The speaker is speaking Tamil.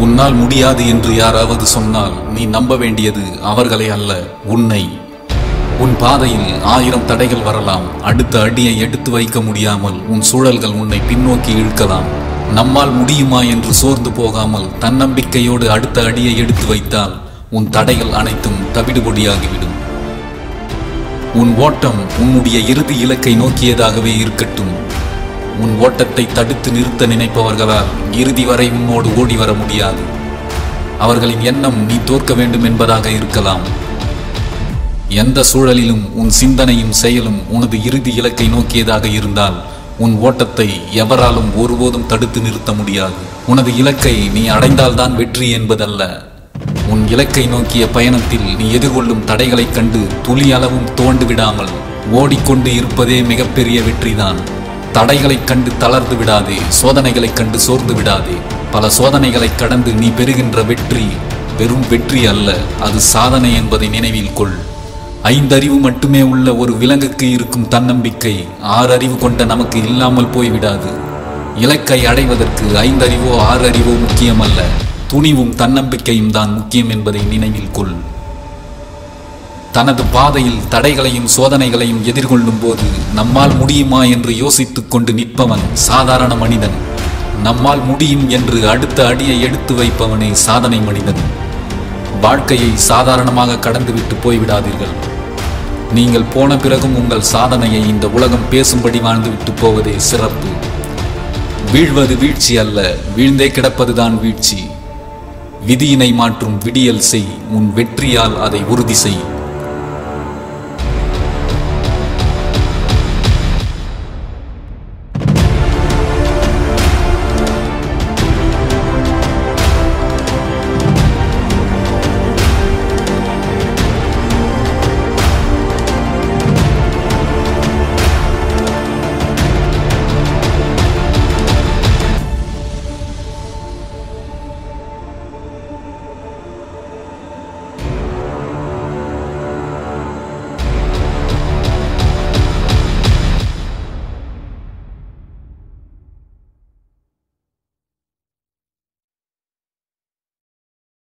உன்னால் முடியாது என்று யாராவது சொன்னால் நீ நம்ப வேண்டியது அவர்களை அல்ல உன்னை உன் பாதையில் ஆயிரம் தடைகள் வரலாம் அடுத்த அடியை எடுத்து வைக்க முடியாமல் உன் சூழல்கள் உன்னை பின்னோக்கி இழுக்கலாம் நம்மால் முடியுமா என்று சோர்ந்து போகாமல் தன்னம்பிக்கையோடு அடுத்த அடியை எடுத்து வைத்தால் உன் தடைகள் அனைத்தும் தவிடுபொடியாகிவிடும் உன் ஓட்டம் உன்னுடைய இறுதி இலக்கை நோக்கியதாகவே இருக்கட்டும் உன் ஓட்டத்தை தடுத்து நிறுத்த நினைப்பவர்களால் இறுதி வரை உன்னோடு ஓடி வர முடியாது அவர்களின் எண்ணம் நீ தோற்க வேண்டும் என்பதாக இருக்கலாம் எந்த சூழலிலும் உன் சிந்தனையும் செயலும் உனது இறுதி இலக்கை நோக்கியதாக இருந்தால் உன் ஓட்டத்தை எவராலும் ஒருபோதும் தடுத்து நிறுத்த முடியாது உனது இலக்கை நீ அடைந்தால்தான் வெற்றி என்பதல்ல உன் இலக்கை நோக்கிய பயணத்தில் நீ எதிர்கொள்ளும் தடைகளைக் கண்டு துளி அளவும் தோண்டு விடாமல் ஓடிக்கொண்டு இருப்பதே மிகப்பெரிய வெற்றிதான் தடைகளைக் கண்டு தளர்ந்து விடாதே சோதனைகளைக் கண்டு சோர்ந்து விடாதே பல சோதனைகளைக் கடந்து நீ பெறுகின்ற வெற்றி வெறும் வெற்றி அல்ல அது சாதனை என்பதை நினைவில் கொள் ஐந்தறிவு மட்டுமே உள்ள ஒரு விலங்குக்கு இருக்கும் தன்னம்பிக்கை ஆறு அறிவு கொண்ட நமக்கு இல்லாமல் போய்விடாது இலக்கை அடைவதற்கு ஐந்தறிவோ ஆறு அறிவோ முக்கியமல்ல துணிவும் தன்னம்பிக்கையும் தான் முக்கியம் என்பதை நினைவில் கொள் தனது பாதையில் தடைகளையும் சோதனைகளையும் எதிர்கொள்ளும் போது நம்மால் முடியுமா என்று யோசித்துக் கொண்டு நிற்பவன் சாதாரண மனிதன் நம்மால் முடியும் என்று அடுத்த அடியை எடுத்து வைப்பவனே சாதனை மனிதன் வாழ்க்கையை சாதாரணமாக கடந்துவிட்டு போய்விடாதீர்கள் நீங்கள் போன பிறகும் உங்கள் சாதனையை இந்த உலகம் பேசும்படி வாழ்ந்துவிட்டு போவதே சிறப்பு வீழ்வது வீழ்ச்சி அல்ல வீழ்ந்தே கிடப்பதுதான் வீழ்ச்சி விதியினை மாற்றும் விடியல் செய் உன் வெற்றியால் அதை உறுதி செய்